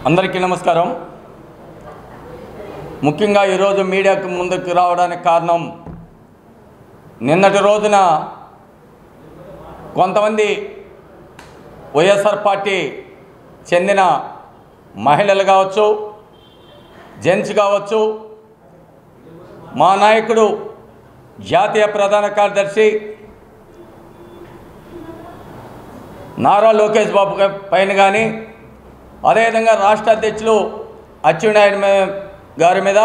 అందరికీ నమస్కారం ముఖ్యంగా ఈరోజు మీడియాకు ముందుకు రావడానికి కారణం నిన్నటి రోజున కొంతమంది వైఎస్ఆర్ పార్టీ చెందిన మహిళలు కావచ్చు జెంట్స్ కావచ్చు మా నాయకుడు జాతీయ ప్రధాన కార్యదర్శి నారా లోకేష్ బాబు గా- పైన కానీ అదేవిధంగా రాష్ట్ర అధ్యక్షులు అచ్చెన్నాయుడు మే- గారి మీద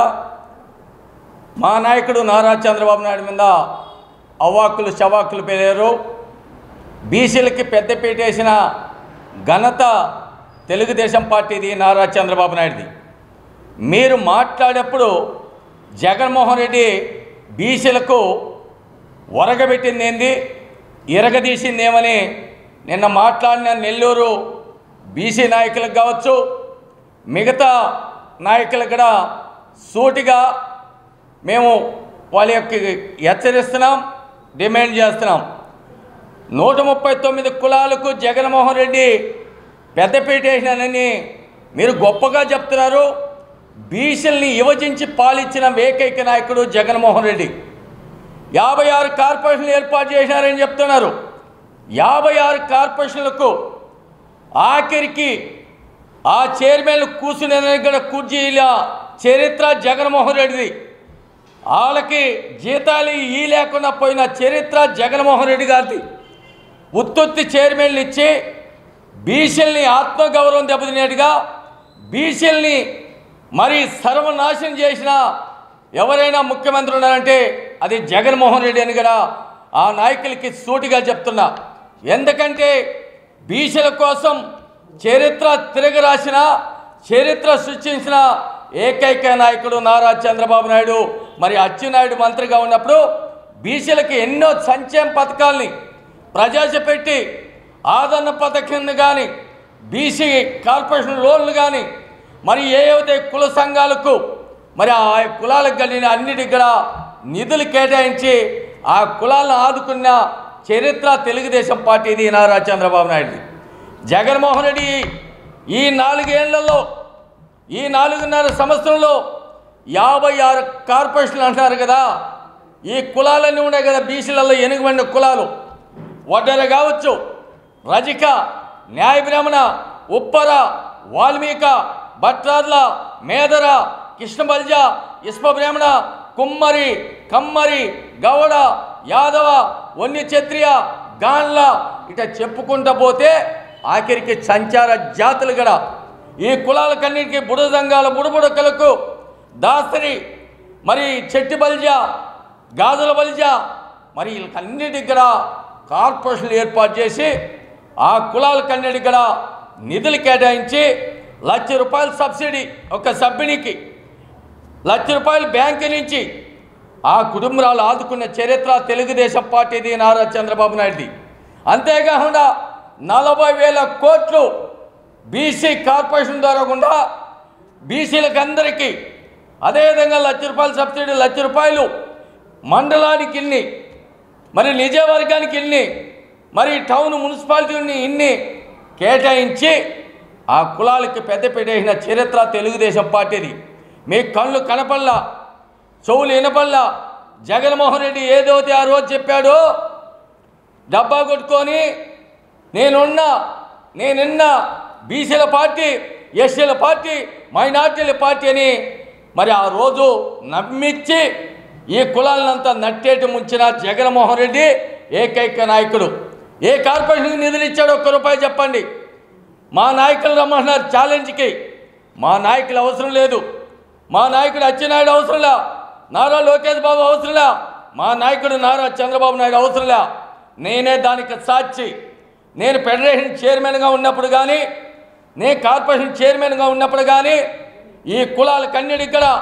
మా నాయకుడు నారా చంద్రబాబు నాయుడు మీద అవాక్కులు చవాకులు పేరారు బీసీలకి పెద్దపీట వేసిన ఘనత తెలుగుదేశం పార్టీది నారా చంద్రబాబు నాయుడుది మీరు మాట్లాడేప్పుడు జగన్మోహన్ రెడ్డి బీసీలకు ఒరగబెట్టింది ఏంది ఇరగదీసింది ఏమని నిన్న మాట్లాడిన నెల్లూరు బీసీ నాయకులకు కావచ్చు మిగతా నాయకులకు కూడా సూటిగా మేము వాళ్ళ యొక్క హెచ్చరిస్తున్నాం డిమాండ్ చేస్తున్నాం నూట ముప్పై తొమ్మిది కులాలకు జగన్మోహన్ రెడ్డి పెద్దపీట వేసినానని మీరు గొప్పగా చెప్తున్నారు బీసీల్ని విభజించి పాలించిన ఏకైక నాయకుడు జగన్మోహన్ రెడ్డి యాభై ఆరు కార్పొరేషన్లు ఏర్పాటు చేశారని చెప్తున్నారు యాభై ఆరు కార్పొరేషన్లకు ఆఖరికి ఆ చైర్మన్లు కూర్చునే దగ్గర కుర్చీల చరిత్ర జగన్మోహన్ రెడ్డిది వాళ్ళకి జీతాలు ఈ లేకుండా పోయిన చరిత్ర జగన్మోహన్ రెడ్డి గారిది ఉత్తుత్తి చైర్మన్లు ఇచ్చి బీసీల్ని ఆత్మగౌరవం దెబ్బతినేట్టుగా బీసీల్ని మరి సర్వనాశనం చేసిన ఎవరైనా ముఖ్యమంత్రి ఉన్నారంటే అది జగన్మోహన్ రెడ్డి అని కూడా ఆ నాయకులకి సూటిగా చెప్తున్నా ఎందుకంటే బీసీల కోసం చరిత్ర తిరగరాసిన చరిత్ర సృష్టించిన ఏకైక నాయకుడు నారా చంద్రబాబు నాయుడు మరి అచ్చెన్నాయుడు మంత్రిగా ఉన్నప్పుడు బీసీలకి ఎన్నో సంక్షేమ పథకాల్ని ప్రజాశపెట్టి ఆదరణ పథకం కానీ బీసీ కార్పొరేషన్ లోన్లు కానీ మరి ఏవైతే కుల సంఘాలకు మరి ఆ కులాలకు కలిగిన అన్నిటికి కూడా నిధులు కేటాయించి ఆ కులాలను ఆదుకున్న చరిత్ర తెలుగుదేశం పార్టీది నారా చంద్రబాబు నాయుడు జగన్మోహన్ రెడ్డి ఈ నాలుగేళ్లలో ఈ నాలుగున్నర సంవత్సరంలో యాభై ఆరు కార్పొరేషన్లు అంటున్నారు కదా ఈ కులాలన్నీ ఉన్నాయి కదా బీసీలలో ఎనుగుబడిన కులాలు వడ్డెర కావచ్చు రజిక న్యాయ బ్రాహ్మణ ఉప్పర వాల్మీక భట్రాద్ల మేదర కృష్ణబల్జ ఇష్ప బ్రాహ్మణ కుమ్మరి కమ్మరి గౌడ యాదవ వన్య క్షత్రియ గాన్ల ఇట చెప్పుకుంటూ పోతే ఆఖరికి సంచార జాతులు కూడా ఈ కులాలకన్నిటికీ బుడ సంఘాల బుడబుడకలకు దాసరి మరి చెట్టి బల్జ గాజుల బల్జ మరి వీళ్ళకన్నిటికి కూడా కార్పొరేషన్లు ఏర్పాటు చేసి ఆ కులాలకన్నిటికి కూడా నిధులు కేటాయించి లక్ష రూపాయల సబ్సిడీ ఒక సభ్యునికి లక్ష రూపాయలు బ్యాంకు నుంచి ఆ కుటుంబాలు ఆదుకున్న చరిత్ర తెలుగుదేశం పార్టీది నారా చంద్రబాబు నాయుడుది అంతేకాకుండా నలభై వేల కోట్లు బీసీ కార్పొరేషన్ ద్వారా గుండా బీసీలకు అందరికీ అదేవిధంగా లక్ష రూపాయల సబ్సిడీ లక్ష రూపాయలు మండలానికి ఇన్ని మరి నిజవర్గానికి ఇన్ని మరి టౌన్ మున్సిపాలిటీని ఇన్ని కేటాయించి ఆ కులాలకి పెద్దపీట వేసిన చరిత్ర తెలుగుదేశం పార్టీది మీ కళ్ళు కనపల్లా చెవులు వినపల్లా జగన్మోహన్ రెడ్డి ఏదైతే ఆ రోజు చెప్పాడో డబ్బా కొట్టుకొని నేనున్నా నేనున్నా బీసీల పార్టీ ఎస్సీల పార్టీ మైనార్టీల పార్టీ అని మరి ఆ రోజు నమ్మించి ఈ కులాలనంతా నట్టేటి ముంచిన జగన్మోహన్ రెడ్డి ఏకైక నాయకుడు ఏ కార్పొరేషన్కి నిధులు ఇచ్చాడో ఒక్క రూపాయి చెప్పండి మా నాయకులు రమ్మంటున్నారు ఛాలెంజ్కి మా నాయకులు అవసరం లేదు మా నాయకుడు అచ్చెన్నాయుడు అవసరంలా నారా లోకేష్ బాబు అవసరంలా మా నాయకుడు నారా చంద్రబాబు నాయుడు అవసరంలా నేనే దానికి సాక్షి నేను ఫెడరేషన్ చైర్మన్గా ఉన్నప్పుడు కానీ నేను కార్పొరేషన్ చైర్మన్గా ఉన్నప్పుడు కానీ ఈ కులాలకన్నిటికి కూడా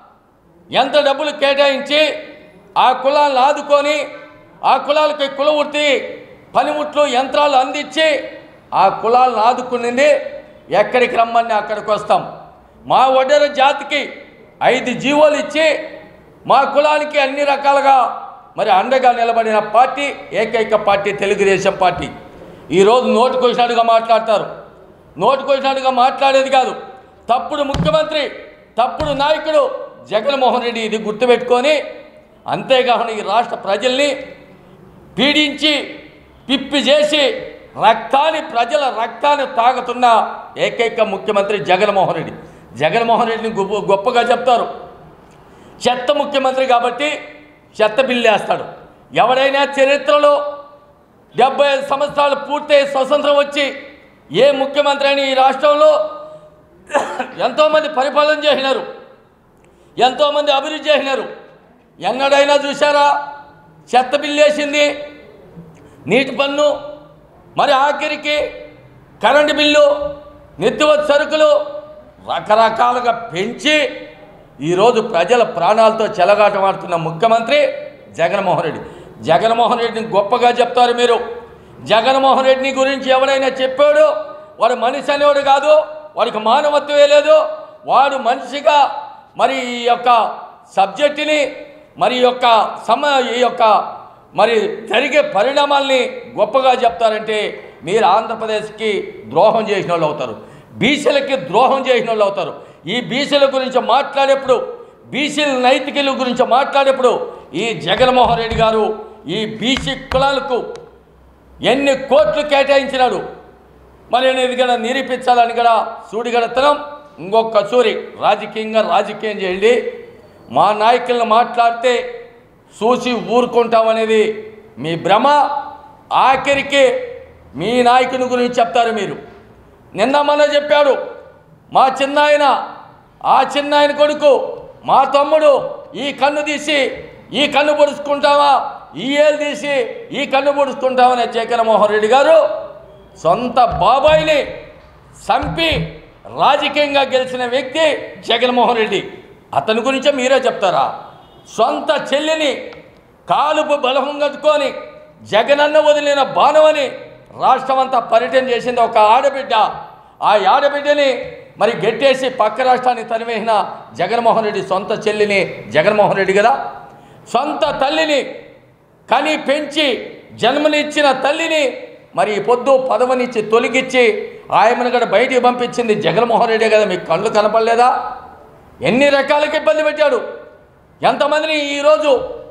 ఎంత డబ్బులు కేటాయించి ఆ కులాలను ఆదుకొని ఆ కులాలకి కుల వృత్తి పనిముట్లు యంత్రాలు అందించి ఆ కులాలను ఆదుకునింది ఎక్కడికి రమ్మని అక్కడికి వస్తాం మా వడ్డెర జాతికి ఐదు జీవోలు ఇచ్చి మా కులానికి అన్ని రకాలుగా మరి అండగా నిలబడిన పార్టీ ఏకైక పార్టీ తెలుగుదేశం పార్టీ ఈరోజు నోటుకు వచ్చినట్టుగా మాట్లాడతారు నోటుకు వచ్చినట్టుగా మాట్లాడేది కాదు తప్పుడు ముఖ్యమంత్రి తప్పుడు నాయకుడు జగన్మోహన్ రెడ్డి ఇది గుర్తుపెట్టుకొని అంతేకాకుండా ఈ రాష్ట్ర ప్రజల్ని పీడించి పిప్పి చేసి రక్తాన్ని ప్రజల రక్తాన్ని తాగుతున్న ఏకైక ముఖ్యమంత్రి జగన్మోహన్ రెడ్డి జగన్మోహన్ రెడ్డిని గొప్ప గొప్పగా చెప్తారు చెత్త ముఖ్యమంత్రి కాబట్టి చెత్త బిల్లు వేస్తాడు ఎవడైనా చరిత్రలో డెబ్బై ఐదు సంవత్సరాలు పూర్తయి స్వతంత్రం వచ్చి ఏ ముఖ్యమంత్రి అయినా ఈ రాష్ట్రంలో ఎంతోమంది పరిపాలన చేసినారు ఎంతోమంది అభివృద్ధి చేసినారు ఎన్నడైనా చూసారా చెత్త బిల్లు వేసింది నీటి పన్ను మరి ఆఖరికి కరెంటు బిల్లు నిత్యవత్ సరుకులు రకరకాలుగా పెంచి ఈరోజు ప్రజల ప్రాణాలతో చెలగాటమాడుతున్న ముఖ్యమంత్రి జగన్మోహన్ రెడ్డి జగన్మోహన్ రెడ్డిని గొప్పగా చెప్తారు మీరు జగన్మోహన్ రెడ్డిని గురించి ఎవడైనా చెప్పాడు వాడు మనిషి అనేవాడు కాదు వాడికి మానవత్వమే లేదు వాడు మనిషిగా మరి ఈ యొక్క సబ్జెక్టుని మరి ఈ యొక్క సమ ఈ యొక్క మరి జరిగే పరిణామాల్ని గొప్పగా చెప్తారంటే మీరు ఆంధ్రప్రదేశ్కి ద్రోహం చేసిన వాళ్ళు అవుతారు బీసీలకి ద్రోహం చేసిన వాళ్ళు అవుతారు ఈ బీసీల గురించి మాట్లాడేప్పుడు బీసీల నైతికల గురించి మాట్లాడేప్పుడు ఈ జగన్మోహన్ రెడ్డి గారు ఈ బీసీ కులాలకు ఎన్ని కోట్లు కేటాయించినాడు మరి అనేది కూడా నిరూపించాలని కూడా సూడిగడతనం ఇంకొక సూరి రాజకీయంగా రాజకీయం చేయండి మా నాయకులను మాట్లాడితే చూసి ఊరుకుంటామనేది మీ భ్రమ ఆఖరికి మీ నాయకుని గురించి చెప్తారు మీరు నిన్న మొన్న చెప్పాడు మా చిన్నాయన ఆ చిన్నాయన కొడుకు మా తమ్ముడు ఈ కన్ను తీసి ఈ కన్ను పొడుచుకుంటావా ఈ ఏళ్ళు తీసి ఈ కన్ను పొడుచుకుంటామనే జగన్మోహన్ రెడ్డి గారు సొంత బాబాయిని చంపి రాజకీయంగా గెలిచిన వ్యక్తి జగన్మోహన్ రెడ్డి అతని గురించే మీరే చెప్తారా సొంత చెల్లిని కాలుపు బలహం కట్టుకొని జగనన్న వదిలిన బాణమని రాష్ట్రం అంతా పర్యటన చేసింది ఒక ఆడబిడ్డ ఆ ఆడబిడ్డని మరి గెట్టేసి పక్క రాష్ట్రానికి తరివేసిన జగన్మోహన్ రెడ్డి సొంత చెల్లిని జగన్మోహన్ రెడ్డి కదా సొంత తల్లిని కని పెంచి జన్మనిచ్చిన తల్లిని మరి ఈ పొద్దు పదవనిచ్చి తొలగించి ఆయమను కూడా బయటికి పంపించింది జగన్మోహన్ రెడ్డి కదా మీకు కళ్ళు కనపడలేదా ఎన్ని రకాలకి ఇబ్బంది పెట్టాడు ఎంతమందిని ఈరోజు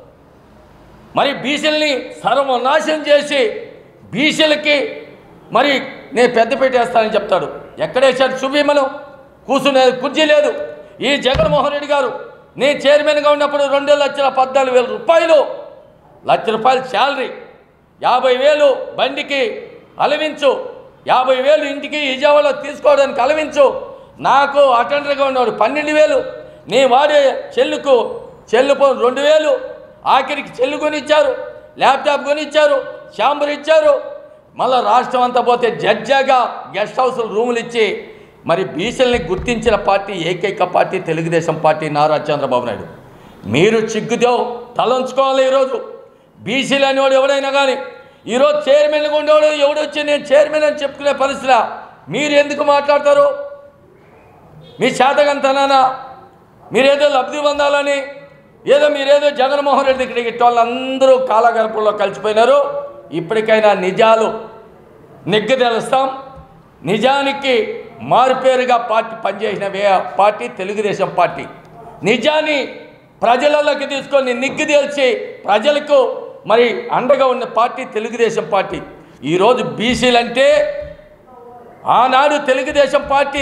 మరి బీసీలని సర్వనాశనం చేసి బీసీలకి మరి నేను పెద్ద పెట్టేస్తానని చెప్తాడు ఎక్కడేసాడు సుభీమను కూర్చునే కుర్చీ లేదు ఈ జగన్మోహన్ రెడ్డి గారు నేను చైర్మన్గా ఉన్నప్పుడు రెండు లక్షల పద్నాలుగు వేల రూపాయలు లక్ష రూపాయలు శాలరీ యాభై వేలు బండికి అలవించు యాభై వేలు ఇంటికి విజయవాడలో తీసుకోవడానికి అలవించు నాకు అటెండర్గా ఉన్నవాడు పన్నెండు వేలు నీ వాడే చెల్లుకు చెల్లుపో రెండు వేలు ఆఖరికి చెల్లు కొనిచ్చారు ల్యాప్టాప్ కొనిచ్చారు ఛాంబర్ ఇచ్చారు మళ్ళీ రాష్ట్రం అంతా పోతే జడ్జాగా గెస్ట్ హౌస్ రూములు ఇచ్చి మరి బీసీలని గుర్తించిన పార్టీ ఏకైక పార్టీ తెలుగుదేశం పార్టీ నారా చంద్రబాబు నాయుడు మీరు చిగ్గుతో తలంచుకోవాలి ఈరోజు బీసీలు అనేవాడు ఎవడైనా కానీ ఈరోజు చైర్మన్గా ఉండేవాడు ఎవడొచ్చి నేను చైర్మన్ అని చెప్పుకునే పరిస్థితి మీరు ఎందుకు మాట్లాడతారు మీ చేతకంతనానా మీరేదో లబ్ధి పొందాలని ఏదో మీరేదో జగన్మోహన్ రెడ్డి దగ్గరికి ఇట్ట వాళ్ళందరూ కాలగర్భంలో కలిసిపోయినారు ఇప్పటికైనా నిజాలు నిగ్గు తెలుస్తాం నిజానికి మారుపేరుగా పార్టీ పనిచేసిన వే పార్టీ తెలుగుదేశం పార్టీ నిజాన్ని ప్రజలలోకి తీసుకొని నిగ్గు తేల్చి ప్రజలకు మరి అండగా ఉన్న పార్టీ తెలుగుదేశం పార్టీ ఈరోజు బీసీలంటే ఆనాడు తెలుగుదేశం పార్టీ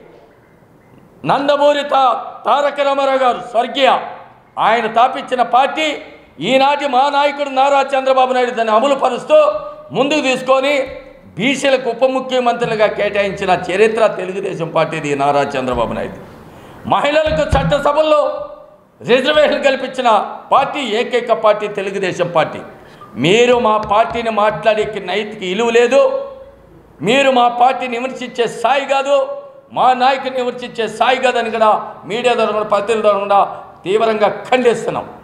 నందమూరి తా తారక రామారావు గారు స్వర్గీయ ఆయన తాపించిన పార్టీ ఈనాటి మా నాయకుడు నారా చంద్రబాబు నాయుడు దాన్ని అమలు పరుస్తూ ముందుకు తీసుకొని బీసీలకు ఉప ముఖ్యమంత్రులుగా కేటాయించిన చరిత్ర తెలుగుదేశం పార్టీది నారా చంద్రబాబు నాయుడు మహిళలకు చట్టసభల్లో రిజర్వేషన్ కల్పించిన పార్టీ ఏకైక పార్టీ తెలుగుదేశం పార్టీ మీరు మా పార్టీని మాట్లాడే నైతిక ఇలువ లేదు మీరు మా పార్టీని విమర్శించే స్థాయి కాదు మా నాయకుడిని విమర్శించే స్థాయి కాదని కూడా మీడియా ద్వారా కూడా పత్రికల ద్వారా కూడా తీవ్రంగా ఖండిస్తున్నాం